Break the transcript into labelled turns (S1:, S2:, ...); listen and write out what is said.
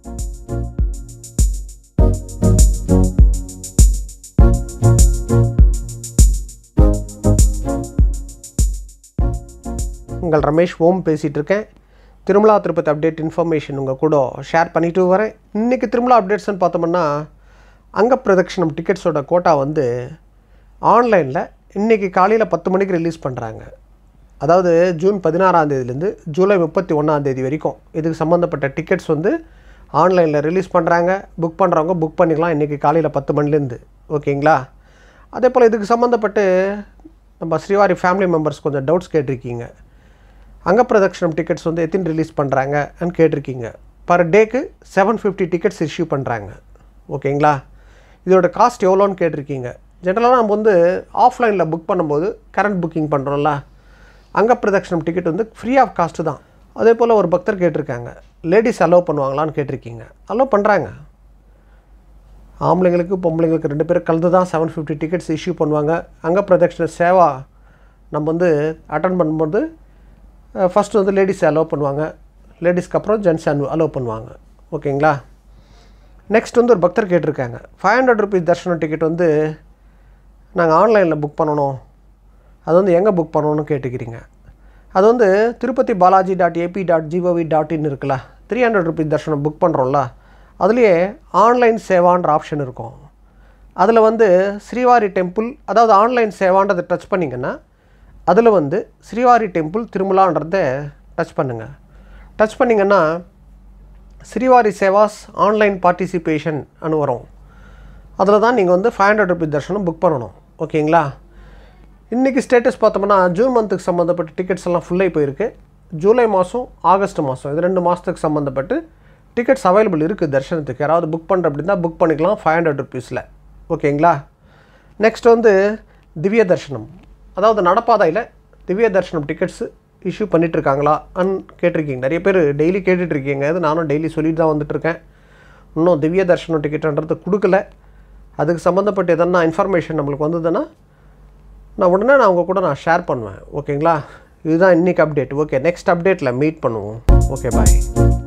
S1: உங்கள் ரமேஷ் ஓம் பேசிகிட்டு இருக்கேன் திருமலா திருப்பதி அப்டேட் இன்ஃபர்மேஷன் உங்கள் கூட ஷேர் பண்ணிட்டு வரேன் இன்றைக்கி திருமலா அப்டேட்ஸ்னு பார்த்தோம்னா அங்க பிரதட்சணம் டிக்கெட்ஸோட கோட்டா வந்து ஆன்லைனில் இன்றைக்கி காலையில் பத்து மணிக்கு ரிலீஸ் பண்ணுறாங்க அதாவது ஜூன் பதினாறாம் தேதியிலேருந்து ஜூலை முப்பத்தி ஒன்றாம் தேதி வரைக்கும் இதுக்கு சம்மந்தப்பட்ட டிக்கெட்ஸ் வந்து ஆன்லைனில் ரிலீஸ் பண்ணுறாங்க புக் பண்ணுறவங்க புக் பண்ணிக்கலாம் இன்றைக்கி காலையில் பத்து மணிலேருந்து ஓகேங்களா அதே போல் இதுக்கு சம்மந்தப்பட்டு நம்ம ஸ்ரீவாரி ஃபேமிலி மெம்பர்ஸ் கொஞ்சம் டவுட்ஸ் கேட்டிருக்கீங்க அங்கப்பிரதட்சணம் டிக்கெட்ஸ் வந்து எத்தனை ரிலீஸ் பண்ணுறாங்கன்னு கேட்டிருக்கீங்க பர் டேக்கு செவன் ஃபிஃப்டி டிக்கெட்ஸ் இஷ்யூ பண்ணுறாங்க ஓகேங்களா இதோட காஸ்ட் எவ்வளோன்னு கேட்டிருக்கீங்க ஜென்ரலாக நம்ம வந்து ஆஃப்லைனில் புக் பண்ணும்போது கரண்ட் புக்கிங் பண்ணுறோம்ல அங்கப்பிரதட்சணம் டிக்கெட் வந்து ஃப்ரீ ஆஃப் காஸ்ட்டு தான் அதே போல் ஒரு பக்தர் கேட்டிருக்காங்க லேடிஸ் அலோவ் பண்ணுவாங்களான்னு கேட்டிருக்கீங்க அலோவ் பண்ணுறாங்க ஆம்பளைங்களுக்கு பொம்பளைங்களுக்கு ரெண்டு பேரும் கலந்து தான் செவன் ஃபிஃப்டி டிக்கெட்ஸ் இஷ்யூ பண்ணுவாங்க அங்க பிரதட்சண சேவா நம்ம வந்து அட்டன் பண்ணும்போது ஃபஸ்ட்டு வந்து லேடிஸ் அலோவ் பண்ணுவாங்க லேடிஸ்க்கு அப்புறம் ஜென்ஸ் அலோவ் பண்ணுவாங்க ஓகேங்களா நெக்ஸ்ட் வந்து ஒரு பக்தர் கேட்டிருக்காங்க ஃபைவ் ஹண்ட்ரட் ருபீஸ் தர்ஷனம் டிக்கெட் வந்து நாங்கள் ஆன்லைனில் புக் பண்ணணும் அது வந்து எங்கே புக் பண்ணணும்னு கேட்டுக்கிறீங்க அது வந்து Tirupati Balaji dot AP dot GOV dot in இருக்குல்ல த்ரீ ஹண்ட்ரட் ருபீஸ் தர்ஷனம் புக் பண்ணுறோம்ல அதுலேயே ஆன்லைன் சேவான்ற ஆப்ஷன் இருக்கும் அதில் வந்து ஸ்ரீவாரி டெம்பிள் அதாவது ஆன்லைன் சேவான்றதை டச் பண்ணிங்கன்னா அதில் வந்து ஸ்ரீவாரி டெம்பிள் திருமலான்றதை டச் பண்ணுங்கள் டச் பண்ணிங்கன்னா ஸ்ரீவாரி சேவாஸ் ஆன்லைன் பார்ட்டிசிபேஷன் அனு வரும் அதில் தான் நீங்கள் வந்து ஃபைவ் ஹண்ட்ரட் ருபீஸ் தர்ஷனம் புக் பண்ணணும் ஓகேங்களா இன்றைக்கி ஸ்டேட்டஸ் பார்த்தோம்னா ஜூன் மந்த்துக்கு சம்மந்தப்பட்ட டிக்கெட்ஸ் எல்லாம் ஃபுல்லாகி போயிருக்கு ஜூலை மாதம் ஆகஸ்ட் மாதம் இது ரெண்டு மாதத்துக்கு சம்மந்தப்பட்டு டிக்கெட்ஸ் அவைலபிள் இருக்குது தர்ஷனத்துக்கு யாராவது புக் பண்ணுற அப்படின்னா புக் பண்ணிக்கலாம் ஃபைவ் ஹண்ட்ரட் ருபீஸில் ஓகேங்களா நெக்ஸ்ட் வந்து திவ்ய தர்ஷனம் அதாவது நடப்பாதையில் திவ்ய தர்ஷனம் டிக்கெட்ஸு இஷ்யூ பண்ணிகிட்ருக்காங்களா அன் கேட்டிருக்கீங்க நிறைய பேர் டெய்லி கேட்டுட்ருக்கீங்க அது நானும் டெய்லி சொல்லிட்டு தான் வந்துட்டுருக்கேன் இன்னும் திவ்ய தர்ஷனம் டிக்கெட்டுன்றது கொடுக்கல அதுக்கு சம்மந்தப்பட்ட எதனா இன்ஃபர்மேஷன் நம்மளுக்கு வந்ததுன்னா நான் உடனே நான் உங்கள் கூட நான் ஷேர் பண்ணுவேன் ஓகேங்களா இதுதான் இன்றைக்கி அப்டேட் ஓகே நெக்ஸ்ட் அப்டேட்டில் மீட் பண்ணுவோம் ஓகே பாய்